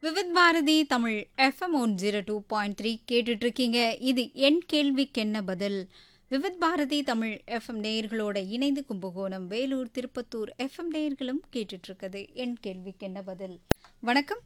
Vividh Bharati Tamil FM one zero two point three கேட்டுட்டு இருக்கீங்க இது என் கேள்விக்கு என்ன பதில் விவித் பாரதி தமிழ் எஃப்எம் நேயர்களோட இணைந்து கும்பகோணம் வேலூர் திருப்பத்தூர் எஃப்எம் நேயர்களும் கேட்டுட்டு இருக்குது என் கேள்விக்கு என்ன பதில் வணக்கம்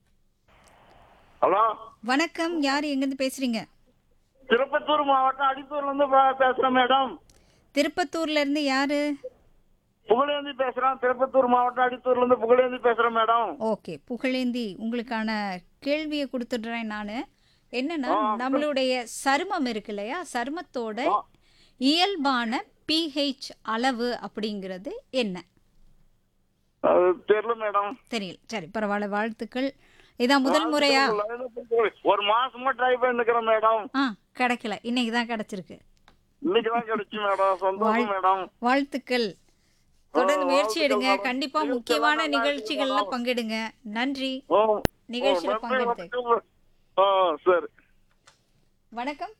ஹலோ வணக்கம் யார் எங்கேருந்து பேசுறீங்க திருப்பத்தூர் மாவட்டம் அடித்தூர்ல இருந்து பே- பேசுறேன் மேடம் திருப்பத்தூர்ல இருந்து யாரு புகழேந்தி பேசுறேன் திருப்பத்தூர் மாவட்டம் அடித்தூர்ல இருந்து புகழேந்தி பேசுறேன் மேடம் ஓகே புகழேந்தி உங்களுக்கான கேள்வியை கொடுத்துடுறேன் நான் என்னன்னா நம்மளுடைய சருமம் இருக்கு இல்லையா சருமத்தோட இயல்பான பிஹெச் அளவு அப்படிங்கிறது என்ன அது தெரியல மேடம் தெரியல சரி பரவாயில்ல வாழ்த்துக்கள் இதான் முதல் முறையா ஒரு மாசமா ட்ரை பண்ணிக்கிறேன் மேடம் ஆ கிடைக்கல இன்னைக்கு தான் கிடைச்சிருக்கு இன்னைக்கு தான் கிடைச்சு மேடம் சந்தோஷம் மேடம் வாழ்த்துக்கள் தொடர்ந்து ஆ, முயற்சி எடுங்க வாழ்த்துக்கள். கண்டிப்பா வாழ்த்துக்கள். முக்கியமான நல்லா நிகழ்ச்சிகள்ல இருக்கீங்களா? பங்கெடுங்க நன்றி ஓ, நிகழ்ச்சியில ஓ, நன்றி, பங்கெடுத்து வணக்கம். ஆ சரி வணக்கம்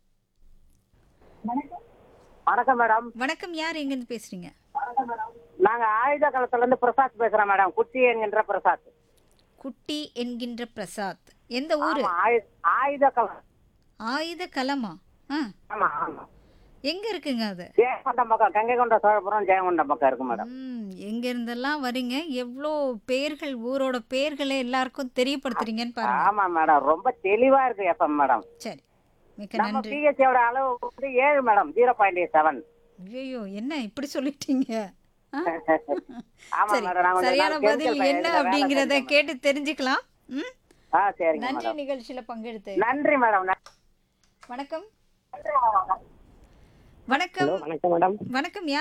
வணக்கம் மேடம் வணக்கம் யார் எங்கேருந்து பேசுறீங்க நாங்க ஆயுத களத்துல இருந்து பிரசாத் பேசுறோம் மேடம் குட்டி என்கின்ற பிரசாத் குட்டி என்கின்ற பிரசாத் எந்த ஊரு ஆமா, ஆயு- ஆயுத களம் ஆயுத கலமா ஆ ஆமா ஆமா எங்க இருக்குங்க அது ஜெயங்கொண்டம் பக்கம் கங்கை கொண்ட சோழபுரம் ஜெயங்கொண்டம் பக்கம் இருக்கு மேடம் ம் எங்க இருந்தெல்லாம் வரீங்க எவ்வளோ பேர்கள் ஊரோட பேர்களை எல்லாருக்கும் தெரியப்படுத்துறீங்கன்னு பாருங்க ஆமா மேடம் ரொம்ப தெளிவா இருக்கு எஃப்எம் மேடம் சரி மிக்க நம்ம நன்றி பிஹெச்சோட அளவு வந்து ஏழு மேடம் ஜீரோ பாயிண்ட் செவன் ஐயோ என்ன இப்படி சொல்லிட்டீங்க ஆ? ஆமா சரி மேடம் நான் கொஞ்ச சரியான நாள் பதில் chemical என்ன இதுல வேலை அப்படிங்கறத செஞ்சேன். கேட்டு தெரிஞ்சுக்கலாம் ம் ஆ சரிங்க நன்றி மேடம் நிகழ்ச்சியில பங்கெடுத்து நன்றி மேடம் வணக்கம் வணக்கம் வணக்கம் மேடம் வணக்கம் யார்